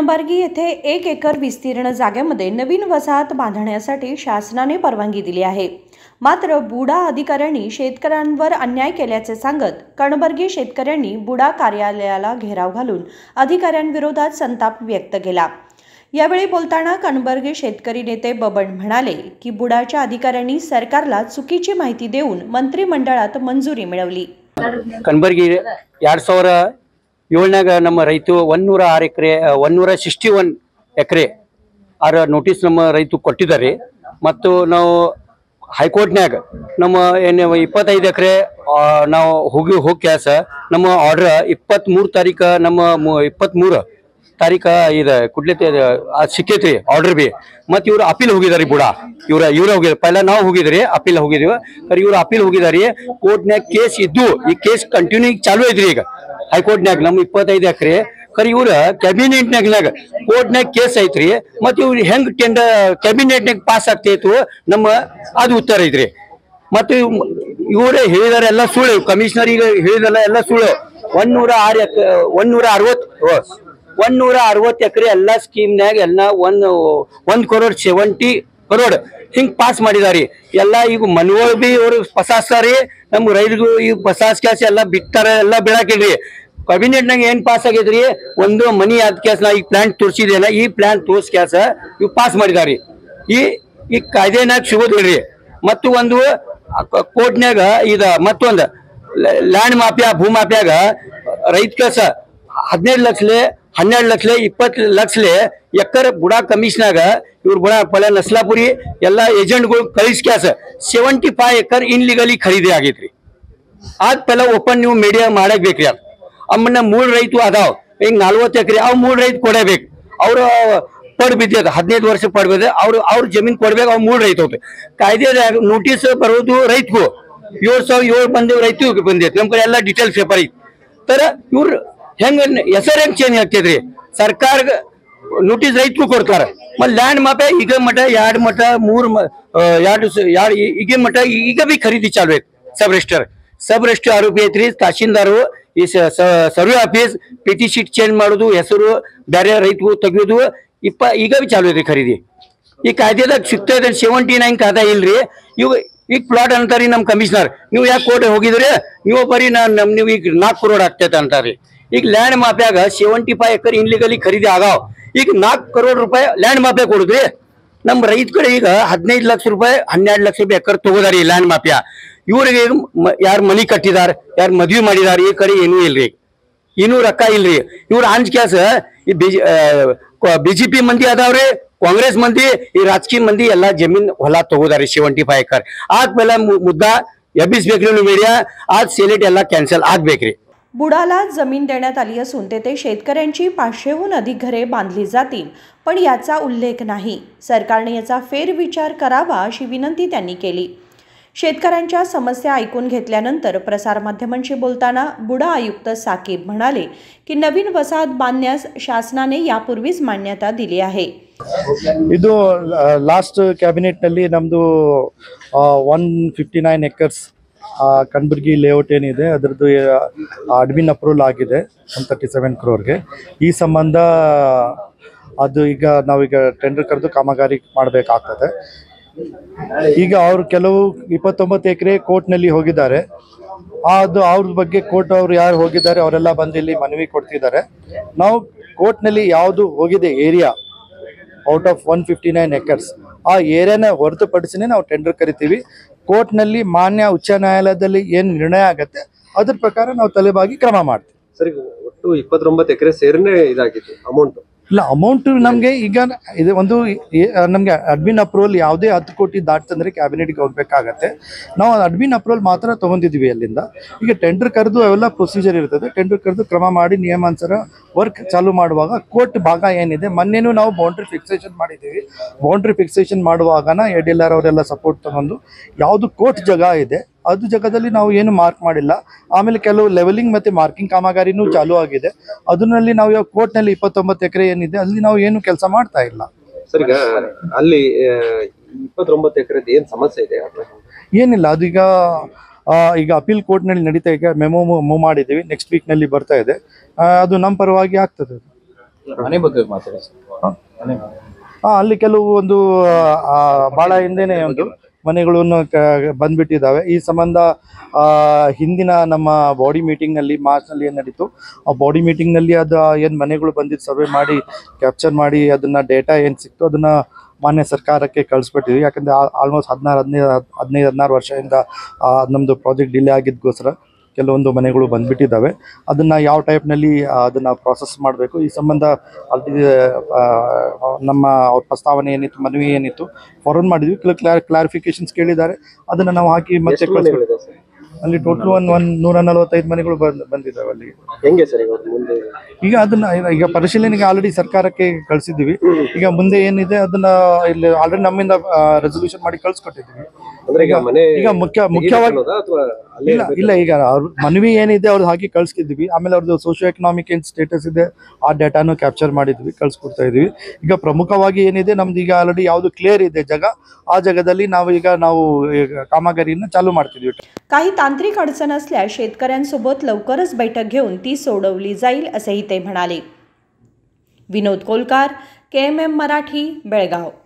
कणबार्गी येथे एक एकर विस्तीर्ण जागेमध्ये नवीन वसाहत बांधण्यासाठी शासनाने परवानगी दिली आहे मात्र बुडा अधिकाऱ्यांनी शेतकऱ्यांवर अन्याय केल्याचे सांगत कणबर्गी शेतकऱ्यांनी बुडा कार्यालयाला घेराव घालून अधिकाऱ्यांविरोधात संताप व्यक्त केला यावेळी बोलताना कणबर्गी शेतकरी नेते बबन म्हणाले की बुडाच्या अधिकाऱ्यांनी सरकारला चुकीची माहिती देऊन मंत्रिमंडळात मंजुरी मिळवली ಕಣಬರ್ಗಿ ಎರಡು ಸಾವಿರ ಏಳನಾಗ ನಮ್ಮ ರೈತ ಒಂದೂರ ಆರು ಎಕರೆ ಒಂದೂರ ಸಿಕ್ಸ್ಟಿ ಒನ್ ಎಕರೆ ಆರ ನೋಟಿಸ್ ನಮ್ಮ ರೈತ ಕೊಟ್ಟಿದ್ದಾರೆ ಮತ್ತು ನಾವು ಹೈಕೋರ್ಟ್ನ್ಯಾಗ ನಮ್ಮ ಏನು ಇಪ್ಪತ್ತೈದು ಎಕರೆ ನಾವು ಹೋಗಿ ಹೋಗಿ ಕ್ಯಾಸ ನಮ್ಮ ಆರ್ಡ್ರ್ ಇಪ್ಪತ್ತ್ಮೂರು ತಾರೀಕು ನಮ್ಮ ಮು- ಇಪ್ಪತ್ತ್ಮೂರು ತಾರೀಕ ಇದು ಕುಡ್ಲತೆ ಸಿಕ್ಕೈತ್ರಿ ಆರ್ಡರ್ ಬಿ ಮತ್ತು ಇವ್ರು ಅಪೀಲ್ ಹೋಗಿದಾರಿ ಬುಡ ಇವ್ರ ಇವ್ರ ಹೋಗಿದ್ರು ಪೈಲ ನಾವು ಹೋಗಿದ್ರಿ ಅಪೀಲ್ ಹೋಗಿದ್ವಿ ಕರೆ ಇವ್ರು ಅಪೀಲ್ ಹೋಗಿದಾರಿ ಕೋರ್ಟ್ನ್ಯಾಗ ಕೇಸ್ ಇದ್ದು ಈ ಕೇಸ್ ಕಂಟಿನ್ಯೂ ಈಗ ಚಾಲು ಐತ್ರಿ ಈಗ ಹೈಕೋರ್ಟ್ನ್ಯಾಗ ನಮ್ಮ ಇಪ್ಪತ್ತೈದು ಎಕರೆ ಕರೆ ಇವ್ರ ಕ್ಯಾಬಿನೆಟ್ನಾಗ್ನಾಗ ಕೋರ್ಟ್ನ್ಯಾಗ ಕೇಸ್ ಐತ್ರಿ ಮತ್ತು ಇವ್ರು ಹೆಂಗ್ ಟೆಂಡರ್ ಕ್ಯಾಬಿನೆಟ್ನಾಗ ಪಾಸ್ ಆಗ್ತೈತು ನಮ್ಮ ಅದು ಉತ್ತರ ಐತ್ರಿ ಮತ್ತು ಇವರೇ ಹೇಳಿದಾರೆ ಎಲ್ಲ ಸುಳ್ಳು ಕಮಿಷನರ್ ಈಗ ಹೇಳಿದಲ್ಲ ಎಲ್ಲ ಸುಳ್ಳು ಒಂದೂರ ಆರು ಎಕ ಒಂದೂರ ಅರವತ್ತು ಒಂದೂರ ಅರವತ್ತು ಎಕರೆ ಎಲ್ಲ ಸ್ಕೀಮ್ನ್ಯಾಗ ಎಲ್ಲ ಒಂದ್ ಒಂದ್ ಕರೋಡ್ ಸೆವೆಂಟಿ ಕರೋಡ್ ಹಿಂಗ್ ಪಾಸ್ ಮಾಡಿದಾರಿ ಎಲ್ಲ ಈಗ ಮನಗಳು ಬಿ ಇವರು ಪಸಾಸ್ತಾರಿ ನಮ್ ರೈತರಿಗೂ ಈಗ ಪಸಾಸ್ ಕ್ಯಾಸ್ ಎಲ್ಲ ಬಿಟ್ಟಾರ ಎಲ್ಲ ಬೀಳಾಕಿಲ್ರಿ ಕ್ಯಾಬಿನೆಟ್ನಾಗ ಏನ್ ಪಾಸ್ ಆಗೈತ್ರಿ ಒಂದು ಮನಿ ಆದ ಕ್ಯಾಸ್ ನಾ ಈಗ ಪ್ಲಾನ್ ತೋರಿಸಿದೇನ ಈ ಪ್ಲಾನ್ ತೋರ್ಸ್ ಕ್ಯಾಸ ಇವ್ ಪಾಸ್ ಮಾಡಿದಾರಿ ಈ ಈ ಕಾಯ್ದೆನಾಗ ಸಿಗೋದಿಲ್ರಿ ಮತ್ತು ಒಂದು ಕೋರ್ಟ್ನ್ಯಾಗ ಇದ ಮತ್ತೊಂದು ಲ್ಯಾಂಡ್ ಮಾಫಿಯಾ ಭೂ ಮಾಫಿಯಾಗ ರೈತ ಕೆಲಸ ಹದಿನೈದು ಲಕ್ಷಲೆ ಹನ್ನೆರಡು ಲಕ್ಷಲೆ ಇಪ್ಪತ್ತು ಲಕ್ಷಲೆ ಎಕರ್ ಬುಡಾ ಕಮಿಷನಾಗ ಇವ್ರ ಬುಡ ಪಲ ನಸ್ಲಾಪುರಿ ಎಲ್ಲ ಏಜೆಂಟ್ಗಳು ಕಳಿಸ್ಕ್ಯಾಸ ಸೆವೆಂಟಿ ಫೈವ್ ಎಕರ್ ಇನ್ಲೀಗಲಿ ಖರೀದಿ ಆಗೈತ್ರಿ ಆದ ಪೆಲ ಓಪನ್ ನೀವು ಮೀಡಿಯಾ ಮಾಡಕ್ ಬೇಕ್ರಿ ಅದು ಅಮ್ಮನ್ನ ಮೂರ್ ರೈತು ಅದಾವ ಈಗ ನಲ್ವತ್ತು ಎಕರೆ ಅವ್ ಮೂರ್ ರೈತ ಕೊಡಬೇಕು ಅವ್ರ ಪಡ್ ಬಿದ್ದದ ಹದಿನೈದು ವರ್ಷ ಪಡ್ ಬಿದ್ದ ಅವ್ರು ಅವ್ರ ಜಮೀನ್ ಕೊಡ್ಬೇಕು ಅವ್ರು ಮೂರ್ ರೈತ ಹೋಗ್ತದೆ ಕಾಯ್ದೆ ನೋಟಿಸ್ ಬರೋದು ರೈತಗೂ ಏಳು ಸಾವಿರ ಏಳು ಬಂದೇವು ರೈತ ಬಂದೈತಿ ನಮ್ ಕಡೆ ಎಲ್ಲ ಡೀಟೇಲ್ಸ್ ಪೇಪರ್ ಐತಿ ತರ ಇವ್ರು ಹೆಂಗ ಹೆಸರು ಹೆಂಗ್ ಚೇಂಜ್ ಆಗ್ತೈತ್ರಿ ಸರ್ಕಾರ ನೋಟಿಸ್ ರೈತರು ಕೊಡ್ತಾರ ಮತ್ ಲ್ಯಾಂಡ್ ಮಾಪ ಈಗ ಮಠ ಎರಡ್ ಮಠ ಮೂರ್ ಮ- ಆ, ಎರಡು ಸ- ಎರಡ್ ಈ- ಈಗ ಮಠ ಈಗ ಬಿ ಖರೀದಿ ಚಾಲು ಐತಿ ಸಬ್ ರಿಜಿಸ್ಟರ್ ಸಬ್ ರಿಜಿಸ್ಟರ್ ಆರೋಪಿ ಐತ್ರಿ ತಹಶೀಲ್ದಾರು ಈ survey office PT sheet change ಮಾಡೋದು ಹೆಸರು ಬೇರೆ ರೈತರು ತೆಗಿಯೋದು ಇಪ್ಪ ಈಗ ಬಿ ಚಾಲು ಐತ್ರಿ ಖರೀದಿ ಈ ಕಾಯ್ದೆದಾಗ ಸಿಗ್ತಾ ಇದೆ ಸೆವೆಂಟಿ ನೈನ್ ಕಾಯ್ದೆ ಇಲ್ರಿ ಇವ್ ಈಗ ಪ್ಲಾಟ್ ಅಂತಾರಿ ನಮ್ ಕಮಿಷನರ್ ನೀವು ಯಾಕೆ ಕೋರ್ಟ್ ಹೋಗಿದ್ರಿ ನೀವು ಬರೀ ನಾನ್ ನಮ್ ನೀವು ಈಗ ನಾಲ್ಕು ಕರೋಡ್ ಆಗ್ತೈತೆ ಅಂತಾರಿ ಈಗ ಲ್ಯಾಂಡ್ ಮಾಫಿಯಾಗ ಸೆವೆಂಟಿ ಫೈವ್ ಎಕರ್ ಇನ್ಲೀಗಲಿ ಖರೀದಿ ಆಗಾವ್ ಈಗ ನಾಲ್ಕು ಕರೋಡ್ ರೂಪಾಯಿ ಲ್ಯಾಂಡ್ ಮಾಫಿಯಾ ಕೊಡುದ್ರಿ ನಮ್ ರೈತ ಕಡೆ ಈಗ ಹದಿನೈದು ಲಕ್ಷ ರೂಪಾಯಿ ಹನ್ನೆರಡು ಲಕ್ಷ ರೂಪಾಯಿ ಎಕರ್ ತಗೋದಾರಿ ಲ್ಯಾಂಡ್ ಮಾಫಿಯಾ ಇವ್ರಿಗೆ ಯಾರು ಮನಿ ಕಟ್ಟಿದಾರ ಯಾರು ಮದ್ವಿ ಮಾಡಿದಾರ ಈ ಕಡೆ ಏನೂ ಇಲ್ರಿ ಇನ್ನೂ ರೊಕ್ಕ ಇಲ್ರಿ ಇವ್ರ ಅಂಜ್ ಕ್ಯಾಸ ಈ ಬಿಜೆಪಿ ಮಂದಿ ಅದಾವ್ರಿ ಕಾಂಗ್ರೆಸ್ ಮಂದಿ ಈ ರಾಜಕೀಯ ಮಂದಿ ಎಲ್ಲಾ ಜಮೀನ್ ಹೊಲ ತಗೋದಾರಿ ಸೆವೆಂಟಿ ಫೈವ್ ಎಕರ್ ಆದ್ಮೇಲೆ ಮು- ಮುದ್दा ಎಬ್ಬಿಸ್ಬೇಕ್ರಿ ನೀವು ಮೀಡಿಯಾ ಆದ್ ಸೇಲೆಟ್ ಎಲ್ಲ ಕ್ಯಾನ್ಸಲ್ ಆಗ್ಬೇಕ್ರಿ बुडाला जमीन देण्यात आली असून तेथे शेतकऱ्यांची पाचशेहून अधिक घरे बांधली जातील पण याचा उल्लेख नाही सरकारने याचा फेरविचार करावा अशी विनंती त्यांनी केली शेतकऱ्यांच्या समस्या ऐकून घेतल्यानंतर प्रसारमाध्यमांशी बोलताना बुडा आयुक्त साकीब म्हणाले की नवीन वसाहत बांधण्यास शासनाने यापूर्वीच मान्यता दिली आहे ಇದು ಲಾಸ್ಟ್ ಕ್ಯಾಬಿನೆಟ್ನಲ್ಲಿ ನಮ್ಮದು one fifty nine acres Kanabargi layout ಏನಿದೆ ಅದರದ್ದು ಅಡ್ಮಿನ್ ಅಪ್ರೂವಲ್ ಆಗಿದೆ ಒನ್ ತರ್ಟಿ ಸೆವೆನ್ ಕ್ರೋರ್ಗೆ ಈ ಸಂಬಂಧ ಅದು ಈಗ ನಾವೀಗ ಟೆಂಡರ್ ಕರೆದು ಕಾಮಗಾರಿ ಮಾಡಬೇಕಾಗ್ತದೆ ಈಗ ಅವರು ಕೆಲವು ಇಪ್ಪತ್ತೊಂಬತ್ತು ಎಕರೆ ಕೋರ್ಟ್ನಲ್ಲಿ ಹೋಗಿದ್ದಾರೆ ಅದು ಅವ್ರ ಬಗ್ಗೆ ಕೋರ್ಟ್ ಅವರು ಯಾರು ಹೋಗಿದ್ದಾರೆ ಅವರೆಲ್ಲ ಬಂದು ಇಲ್ಲಿ ಮನವಿ ಕೊಡ್ತಿದ್ದಾರೆ ನಾವು ಕೋರ್ಟ್ನಲ್ಲಿ ಯಾವುದು ಹೋಗಿದೆ area out of one fifty nine acres ಆ ಏರಿಯಾನ ಹೊರತುಪಡಿಸಿನೇ ನಾವು ಟೆಂಡರ್ ಕರಿತೀವಿ ಕೋರ್ಟ್ನಲ್ಲಿ ಮಾನ್ಯ ಉಚ್ಚ ನ್ಯಾಯಾಲಯದಲ್ಲಿ ಏನು ನಿರ್ಣಯ ಆಗತ್ತೆ ಅದ್ರ ಪ್ರಕಾರ ನಾವು ತಲೆಬಾಗಿ ಕ್ರಮ ಮಾಡ್ತೀವಿ ಸರಿ ಒಟ್ಟು ಇಪ್ಪತ್ತೊಂಬತ್ತು ಎಕರೆ ಸೇರಿನೇ ಇದಾಗಿತ್ತು ಅಮೌಂಟ್ ಇಲ್ಲ ಅಮೌಂಟ್ ನಮಗೆ ಈಗ ಇದು ಒಂದು ನಮಗೆ ಅಡ್ಮಿನ್ ಅಪ್ರೂವಲ್ ಯಾವುದೇ ಹತ್ತು ಕೋಟಿ ದಾಟ್ತಂದ್ರೆ ಕ್ಯಾಬಿನೆಟ್ಗೆ ಹೋಗ್ಬೇಕಾಗತ್ತೆ ನಾವು ಅಡ್ಮಿನ್ ಅಪ್ರೂವಲ್ ಮಾತ್ರ ತಗೊಂಡಿದ್ವಿ ಅಲ್ಲಿಂದ ಈಗ ಟೆಂಡರ್ ಕರೆದು ಅವೆಲ್ಲ ಪ್ರೊಸೀಜರ್ ಇರ್ತದೆ ಟೆಂಡರ್ ಕರೆದು ಕ್ರಮ ಮಾಡಿ ನಿಯಮಾನುಸಾರ ವರ್ಕ್ ಚಾಲು ಮಾಡುವಾಗ ಕೋರ್ಟ್ ಭಾಗ ಏನಿದೆ ಮೊನ್ನೆನೂ ನಾವು ಬೌಂಡ್ರಿ ಫಿಕ್ಸೇಷನ್ ಮಾಡಿದ್ದೀವಿ ಬೌಂಡ್ರಿ ಫಿಕ್ಸೇಷನ್ ಮಾಡುವಾಗನ ಎ ಡಿ ಎಲ್ ಆರ್ ಅವರೆಲ್ಲ ಸಪೋರ್ಟ್ ತಗೊಂಡು ಯಾವುದು ಕೋರ್ಟ್ ಜಾಗ ಇದೆ ಅದು ಜಾಗದಲ್ಲಿ ನಾವು ಏನು ಮಾರ್ಕ್ ಮಾಡಿಲ್ಲ ಆಮೇಲೆ ಕೆಲವು ಲೆವೆಲಿಂಗ್ ಮತ್ತೆ ಮಾರ್ಕಿಂಗ್ ಕಾಮಗಾರಿನೂ ಚಾಲೂ ಆಗಿದೆ ಅದನ್ನಲ್ಲಿ ನಾವು ಇವಾಗ ಕೋರ್ಟ್ನಲ್ಲಿ ಇಪ್ಪತ್ತೊಂಬತ್ತು ಎಕರೆ ಏನಿದೆ ಅಲ್ಲಿ ನಾವು ಏನು ಕೆಲಸ ಮಾಡ್ತಾ ಇಲ್ಲ ಸರ್ ಈಗ ಅಲ್ಲಿ ಆ, ಇಪ್ಪತ್ತೊಂಬತ್ತು ಎಕರೆದು ಏನ್ ಸಮಸ್ಯೆ ಇದೆ ಅದ್ರ? ಏನಿಲ್ಲ ಅದೀಗ ಆ, ಈಗ ಅಪೀಲ್ ಕೋರ್ಟ್ನಲ್ಲಿ ನಡೀತಾ ಈಗ ಮೆಮೋ ಮೂವ್ ಮಾಡಿದ್ದೀವಿ ನೆಕ್ಸ್ಟ್ ವೀಕ್ನಲ್ಲಿ ಬರ್ತಾ ಇದೆ ಆ, ಅದು ನಮ್ಮ ಪರವಾಗಿ ಆಗ್ತದೆ ಅದು. ಮನೆ ಬಗ್ಗೆ ಮಾತಾಡಿ ಹಾ ಅಲ್ಲಿ ಕೆಲವು ಒಂದು ಆ, ಬಹಳ ಹಿಂದೆನೆ ಒಂದು ಮನೆಗಳನ್ನು ಕ- ಬಂದ್ಬಿಟ್ಟಿದ್ದಾವೆ ಈ ಸಂಬಂಧ ಆ, ಹಿಂದಿನ ನಮ್ಮ ಬಾಡಿ ಮೀಟಿಂಗ್ ನಲ್ಲಿ ಮಾರ್ಚ್ ನಲ್ಲಿ ಏನ್ ನಡೀತು ಆ ಬಾಡಿ ಮೀಟಿಂಗ್ ನಲ್ಲಿ ಅದು ಏನ್ ಮನೆಗಳು ಬಂದಿದ್ದು ಸರ್ವೆ ಮಾಡಿ ಕ್ಯಾಪ್ಚರ್ ಮಾಡಿ ಅದನ್ನ ಡೇಟಾ ಏನ್ ಸಿಕ್ತು ಅದನ್ನ ಮಾನ್ಯ ಸರ್ಕಾರಕ್ಕೆ ಕಳಿಸ್ಬಿಟ್ಟಿದ್ವಿ ಯಾಕಂದ್ರೆ ಆಲ್ಮೋಸ್ಟ್ ಹದಿನಾರು ಹದಿನೈದು ಹದಿನೈದು ಹದಿನಾರು ವರ್ಷದಿಂದ ಆ, ನಮ್ದು ಪ್ರಾಜೆಕ್ಟ್ ಡಿಲೇ ಆಗಿದ್ದಕ್ಕೋಸ್ಕರ ಕೆಲವೊಂದು ಮನೆಗಳು ಬಂದ್ಬಿಟ್ಟಿದ್ದಾವೆ ಅದನ್ನ ಯಾವ ಟೈಪ್ನಲ್ಲಿ ಅದನ್ನ ಪ್ರಾಸೆಸ್ ಮಾಡಬೇಕು ಈ ಸಂಬಂಧ ಅಲ್ಲಿ ಆ, ನಮ್ಮ ಅವ್ರ ಪ್ರಸ್ತಾವನೆ ಏನಿತ್ತು ಮನವಿ ಏನಿತ್ತು ಫಾರ್ವರ್ಡ್ ಮಾಡಿದ್ವಿ ಕೆಲವು ಕ್ಲಾರ್ ಕ್ಲಾರಿಫಿಕೇಶನ್ಸ್ ಕೇಳಿದ್ದಾರೆ ಅದನ್ನ ನಾವು ಹಾಕಿ ಮತ್ತೆ ಎಷ್ಟು ಕಳ್ಸ್ಕೊಡ್ತೀವಿ. ಮನೆಗಳಿದೆ ಸರ್ ಅಲ್ಲಿ ಟೋಟಲ್ ಒಂದ್ ಒಂದ್ ನೂರ ನಲವತ್ತೈದು ಮನೆಗಳು ಬಂದ್ ಬಂದಿದ್ದಾವೆ ಅಲ್ಲಿ ಹೆಂಗೆ ಸರ್ ಇವಾಗ ಮುಂದೆ ಈಗ ಅದನ್ನ ಈಗ ಪರಿಶೀಲನೆಗೆ ಆಲ್ರೆಡಿ ಸರ್ಕಾರಕ್ಕೆ ಕಳಿಸಿದ್ದೀವಿ ಈಗ ಮುಂದೆ ಏನಿದೆ ಅದನ್ನ ಇಲ್ಲಿ ಆಲ್ರೆಡಿ ನಮ್ಮಿಂದ ರೆಸೊಲ್ಯೂಷನ್ ಮಾಡಿ ಕಳ್ಸಿಕೊಟ್ಟಿದ್ದೀವಿ ಅಂದ್ರೆ ಈಗ ಮನೆ ಈಗ ಮುಖ್ಯ ಮುಖ್ಯವಾಗಿ ಅಥವಾ ಅಲ್ಲೇ ಇಲ್ಲ ಇಲ್ಲ ಈಗ ಅವ್ರ ಮನವಿ ಏನಿದೆ ಅವ್ರದ್ದು ಹಾಕಿ ಕಳ್ಸಿದ್ವಿ ಆಮೇಲೆ ಅವ್ರದ್ದು ಸೋಶಿಯೋ ಎಕನಾಮಿಕ್ ಏನ್ ಸ್ಟೇಟಸ್ ಇದೆ ಆ ಡೇಟಾನು ಕ್ಯಾಪ್ಚರ್ ಮಾಡಿದ್ವಿ ಕಳ್ಸಿಕೊಡ್ತಾ ಇದೀವಿ ಈಗ ಪ್ರಮುಖವಾಗಿ ಏನಿದೆ ನಮ್ದು ಈಗ ಆಲ್ರೆಡಿ ಯಾವ್ದು ಕ್ಲಿಯರ್ ಇದೆ ಜಾಗ ಆ ಜಾಗದಲ್ಲಿ ನಾವು ಈಗ ನಾವು ಈಗ ಕಾಮಗಾರಿನ ಚಾಲू ಮಾಡ್ತಿದ್ವಿ काही तांत्रिक अडचण असल्यास शेतकऱ्यांसोबत लवकरच बैठक घेऊन ती सोडवली जाईल असेही ते म्हणाले विनोद कोलकार के एम एम मराठी बेळगाव